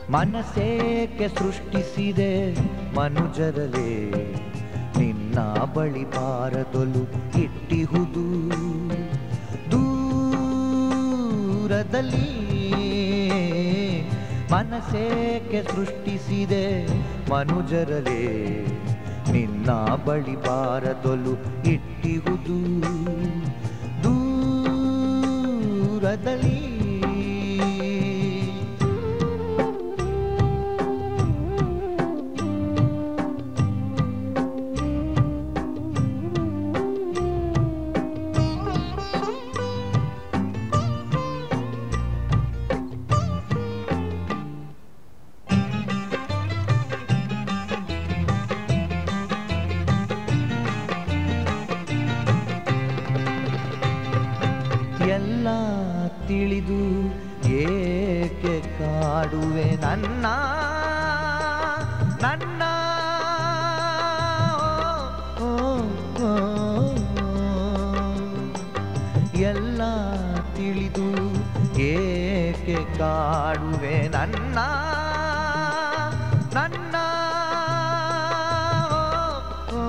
ಮನಸ್ಸೇಕೆ ಸೃಷ್ಟಿಸಿದೆ ಮನುಜರಲೇ ನಿನ್ನ ಬಳಿ ಬಾರದೊಲು ಇಟ್ಟಿಹುದು ದೂರದಲ್ಲಿ ಮನಸ್ಸೇಕೆ ಸೃಷ್ಟಿಸಿದೆ ಮನುಜರಲೇ ನಿನ್ನ ಬಳಿ ಬಾರದೊಲು ಇಟ್ಟಿಹುದು ದೂರದಲ್ಲಿ ಎಲ್ಲ ತಿಳಿದು ಏಕೆ ಕಾಡುವೆ ನನ್ನ ನನ್ನ ಓ, ಓ, ಎಲ್ಲ ತಿಳಿದು ಏಕೆ ಕಾಡುವೆ ನನ್ನ ನನ್ನ ಓ,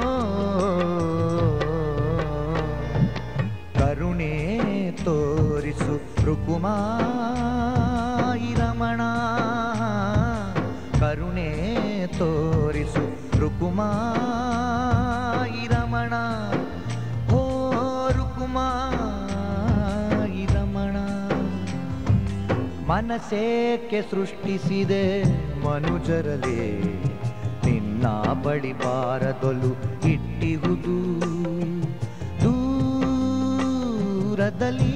ಕರುಣೆ ತೋರಿಸು ರುಕುಮಾಯಿ ರಮಣ ಕರುಣೆ ತೋರಿಸು ರುಕುಮಾಯಿ ರಮಣ ಹೋ ರುಕುಮಾಯಿ ರಮಣ ಮನಸ್ಸೇಕೆ ಸೃಷ್ಟಿಸಿದೆ ಮನುಜರಲೇ ನಿನ್ನ ಬಳಿ ಬಾರದೊಲು ಇಟ್ಟಿಹುದು ದೂರದಲ್ಲಿ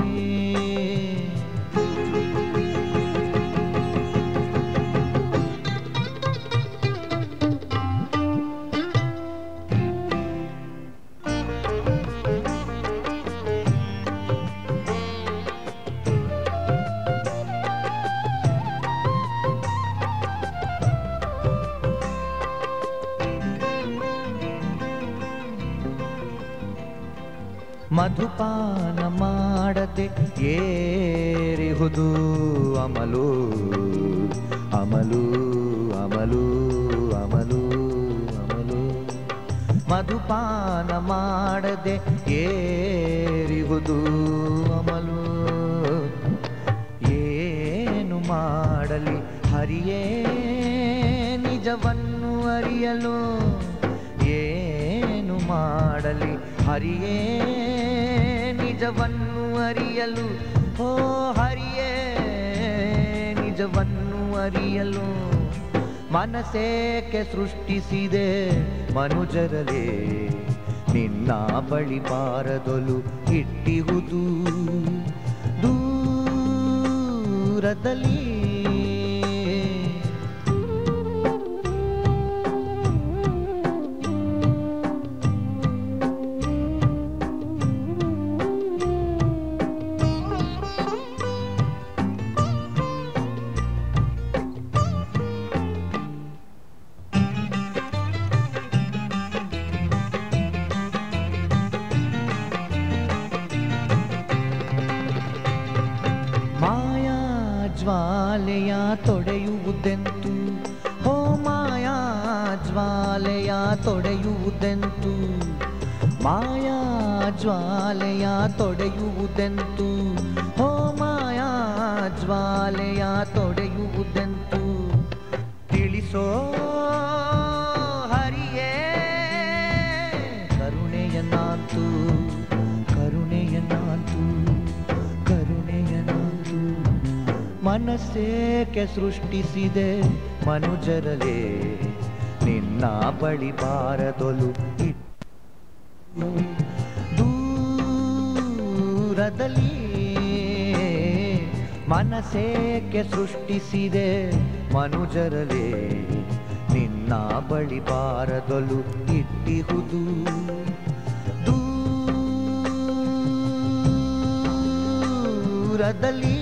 ಮಧುಪಾನ ಮಾಡದೆ ಏರಿಹುದು ಅಮಲು ಅಮಲು ಅಮಲು ಅಮಲು ಅಮಲು ಮಧುಪಾನ ಮಾಡದೆ ಏರಿಹುದು ಅಮಲು ಏನು ಮಾಡಲಿ ಹರಿಯೇ ನಿಜವನ್ನು ಅರಿಯಲು ಏನು ಮಾಡಲಿ ಹರಿಯೇ ನಿಜವನ್ನು ಅರಿಯಲು ಓ ಹರಿಯೇ ನಿಜವನ್ನು ಅರಿಯಲು ಮನಸ್ಸೇಕೆ ಸೃಷ್ಟಿಸಿದೆ ಮನುಜರಲೇ ನಿನ್ನ ಬಳಿ ಬಾರದೊಲು ಇಟ್ಟಿಹುದು ದೂರದಲ್ಲಿ ಮಾಯಾ ಜ್ವಾಲೆಯ ತೊಡೆಯುವುದೆಂತು ಹೋ ಮಾಯಾ ಜ್ವಾಲೆಯ ತೊಡೆಯುವುದೆಂತು ಮಾಯಾ ಜ್ವಾಲೆಯ ತೊಡೆಯುವುದೆಂತು ಹೋ ಮಾಯಾ ಜ್ವಾಲೆಯ ತೊಡೆಯುವುದೆಂತು ತಿಳಿಸೋ ಹರಿಯೇ ಕರುಣೆಯನ್ನಾಂತು ಕರುಣೆಯನ್ನಾಂತು ಕರುಣೆಯನಾಂತು ಮನಸ್ಸೇಕೆ ಸೃಷ್ಟಿಸಿದೆ ಮನುಜರಲೇ ನಿನ್ನ ಬಳಿ ಬಾರದೊಲು ಇಟ್ಟು ದೂರದಲ್ಲಿ ಮನಸ್ಸೇಕೆ ಸೃಷ್ಟಿಸಿದೆ ಮನುಜರಲೇ ನಿನ್ನ ಬಳಿ ಬಾರದೊಲು ಇಟ್ಟಿಹುದು ದೂರದಲ್ಲಿ